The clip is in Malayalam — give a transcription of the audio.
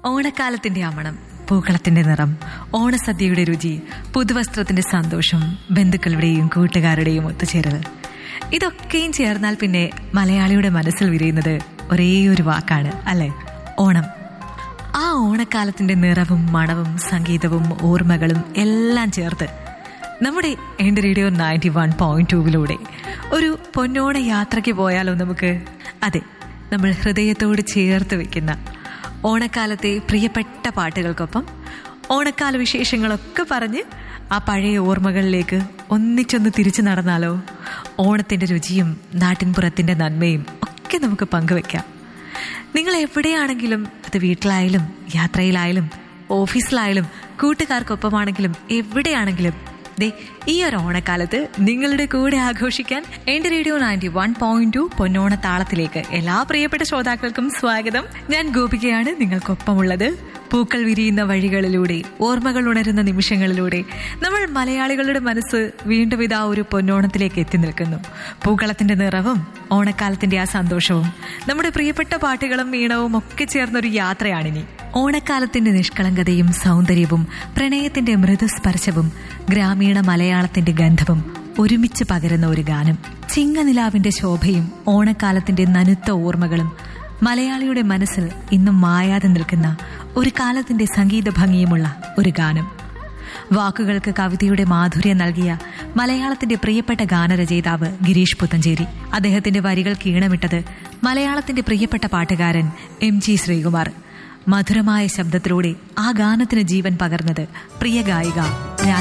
ഓണക്കാലത്തിന്റെ ആ മണം പൂക്കളത്തിന്റെ നിറം ഓണസദ്യയുടെ രുചി പുതുവസ്ത്രത്തിന്റെ സന്തോഷം ബന്ധുക്കളുടെയും കൂട്ടുകാരുടെയും ഒത്തുചേരൽ ഇതൊക്കെയും ചേർന്നാൽ പിന്നെ മലയാളിയുടെ മനസ്സിൽ വിരിയുന്നത് ഒരേ ഒരു വാക്കാണ് അല്ലെ ഓണം ആ ഓണക്കാലത്തിന്റെ നിറവും മണവും സംഗീതവും ഓർമ്മകളും എല്ലാം ചേർത്ത് നമ്മുടെ എൻ്റെ റേഡിയോ നയൻറ്റി വൺ പോയിന്റ് ടൂവിലൂടെ ഒരു പൊന്നോണ യാത്രയ്ക്ക് പോയാലോ നമുക്ക് അതെ നമ്മൾ ഹൃദയത്തോട് ചേർത്ത് വെക്കുന്ന ഓണക്കാലത്തെ പ്രിയപ്പെട്ട പാട്ടുകൾക്കൊപ്പം ഓണക്കാല വിശേഷങ്ങളൊക്കെ പറഞ്ഞ് ആ പഴയ ഓർമ്മകളിലേക്ക് ഒന്നിച്ചൊന്ന് തിരിച്ചു നടന്നാലോ ഓണത്തിന്റെ രുചിയും നാട്ടിൻപുറത്തിന്റെ നന്മയും ഒക്കെ നമുക്ക് പങ്കുവെക്കാം നിങ്ങൾ എവിടെയാണെങ്കിലും അത് വീട്ടിലായാലും യാത്രയിലായാലും ഓഫീസിലായാലും കൂട്ടുകാർക്കൊപ്പമാണെങ്കിലും എവിടെയാണെങ്കിലും ദേ ഈ ഒരു ഓണക്കാലത്ത് നിങ്ങളുടെ കൂടെ ആഘോഷിക്കാൻ എന്റെ radio ninety one point two പൊന്നോണ താളത്തിലേക്ക് എല്ലാ പ്രിയപ്പെട്ട ശ്രോതാക്കൾക്കും സ്വാഗതം ഞാൻ ഗോപികയാണ് നിങ്ങൾക്കൊപ്പമുള്ളത് പൂക്കൾ വിരിയുന്ന വഴികളിലൂടെ ഓർമ്മകൾ ഉണരുന്ന നിമിഷങ്ങളിലൂടെ നമ്മൾ മലയാളികളുടെ മനസ്സ് വീണ്ടും ഇതാ ഒരു പൊന്നോണത്തിലേക്ക് എത്തി നിൽക്കുന്നു പൂക്കളത്തിന്റെ നിറവും ഓണക്കാലത്തിന്റെ ആ സന്തോഷവും നമ്മുടെ പ്രിയപ്പെട്ട പാട്ടുകളും ഈണവും ഒക്കെ ചേർന്നൊരു യാത്രയാണിനി ഓണക്കാലത്തിന്റെ നിഷ്കളങ്കതയും സൗന്ദര്യവും പ്രണയത്തിന്റെ മൃദുസ്പർശവും ഗ്രാമീണ മലയാളത്തിന്റെ ഗന്ധവും ഒരുമിച്ച് പകരുന്ന ഒരു ഗാനം ചിങ്ങനിലാവിന്റെ ശോഭയും ഓണക്കാലത്തിന്റെ നനുത്ത ഓർമ്മകളും മലയാളിയുടെ മനസ്സിൽ ഇന്നും മായാതെ നിൽക്കുന്ന ഒരു കാലത്തിന്റെ സംഗീത ഭംഗിയുമുള്ള ഒരു ഗാനം വാക്കുകൾക്ക് കവിതയുടെ മാധുര്യം നൽകിയ മലയാളത്തിന്റെ പ്രിയപ്പെട്ട ഗാനരചയിതാവ് ഗിരീഷ് പുത്തഞ്ചേരി അദ്ദേഹത്തിന്റെ വരികൾക്ക് ഈണമിട്ടത് മലയാളത്തിന്റെ പ്രിയപ്പെട്ട പാട്ടുകാരൻ എം ജി ശ്രീകുമാർ മധുരമായ ശബ്ദത്തിലൂടെ ആ ഗാനത്തിന് ജീവൻ പകർന്നത് പ്രിയ ഗായിക